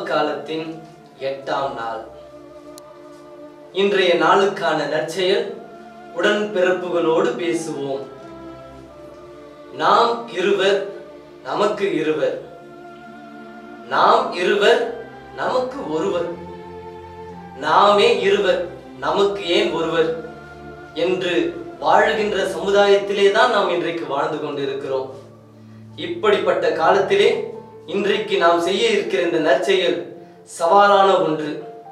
காலத்தின் எட்டாம் நாள் இன்றைய நாளுக்கான நற்செயல் உடன்பிறப்புகளோடு பேசுவோம் நாம் இருவர் நமக்கு இருவர் நாம் இருவர் நமக்கு ஒருவர் நாமே இருவர் நமக்கு ஏன் ஒருவர் என்று வாழுகின்ற சமுதாயத்திலே தான் நாம் இன்றைக்கு வாழ்ந்து கொண்டிருக்கிறோம் இப்படிப்பட்ட காலத்திலே இன்றைக்கு நாம் செய்ய இருக்கிற இந்த நற்செயல் சவாலான ஒன்று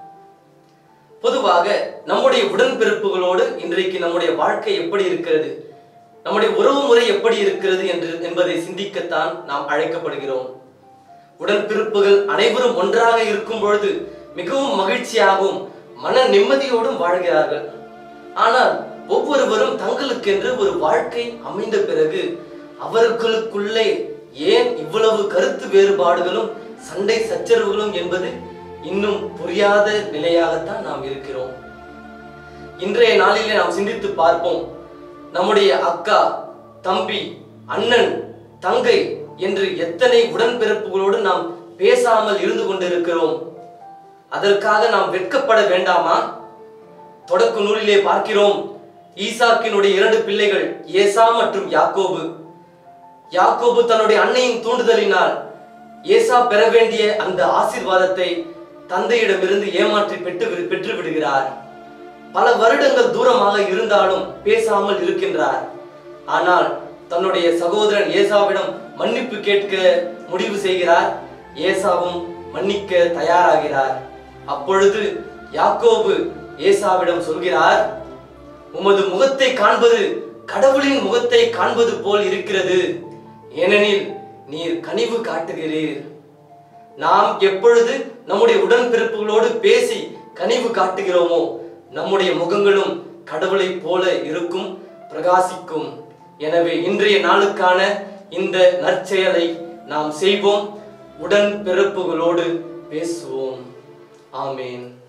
பொதுவாக நம்முடைய உடன்பிறப்புகளோடு இன்றைக்கு நம்முடைய வாழ்க்கை எப்படி இருக்கிறது நம்முடைய உறவு முறை எப்படி இருக்கிறது என்று என்பதை சிந்திக்கத்தான் நாம் அழைக்கப்படுகிறோம் உடன்பிறப்புகள் அனைவரும் ஒன்றாக இருக்கும் பொழுது மிகவும் மகிழ்ச்சியாகவும் மன நிம்மதியோடும் வாழ்கிறார்கள் ஆனால் ஒவ்வொருவரும் தங்களுக்கென்று ஒரு வாழ்க்கை அமைந்த பிறகு அவர்களுக்குள்ளே ஏன் இவ்வளவு கருத்து வேறுபாடுகளும் சண்டை சச்சரவுகளும் என்பது இன்னும் புரியாத நிலையாகத்தான் நாம் இருக்கிறோம் இன்றைய நாளிலே நாம் சிந்தித்து பார்ப்போம் நம்முடைய அக்கா தம்பி அண்ணன் தங்கை என்று எத்தனை உடன்பிறப்புகளோடு நாம் பேசாமல் இருந்து கொண்டிருக்கிறோம் அதற்காக நாம் வெட்கப்பட வேண்டாமா தொடக்க நூலிலே பார்க்கிறோம் ஈசாக்கினுடைய இரண்டு பிள்ளைகள் ஏசா மற்றும் யாக்கோபு யாக்கோபு தன்னுடைய அன்னையின் தூண்டுதலினால் ஏசா பெற வேண்டிய அந்த ஆசீர்வாதத்தை தந்தையிடமிருந்து ஏமாற்றி பெற்று பெற்று விடுகிறார் பல வருடங்கள் தூரமாக இருந்தாலும் பேசாமல் இருக்கின்றார் ஆனால் தன்னுடைய சகோதரன் ஏசாவிடம் மன்னிப்பு கேட்க முடிவு செய்கிறார் ஏசாவும் மன்னிக்க தயாராகிறார் அப்பொழுது யாக்கோபு ஏசாவிடம் சொல்கிறார் உமது முகத்தை காண்பது கடவுளின் முகத்தை காண்பது போல் இருக்கிறது ஏனெனில் நீர் கனிவு காட்டுகிறீர் நாம் எப்பொழுது நம்முடைய உடன்பிறப்புகளோடு பேசி கனிவு காட்டுகிறோமோ நம்முடைய முகங்களும் கடவுளைப் போல இருக்கும் பிரகாசிக்கும் எனவே இன்றைய நாளுக்கான இந்த நற்செயலை நாம் செய்வோம் உடன் பிறப்புகளோடு பேசுவோம் ஆமேன்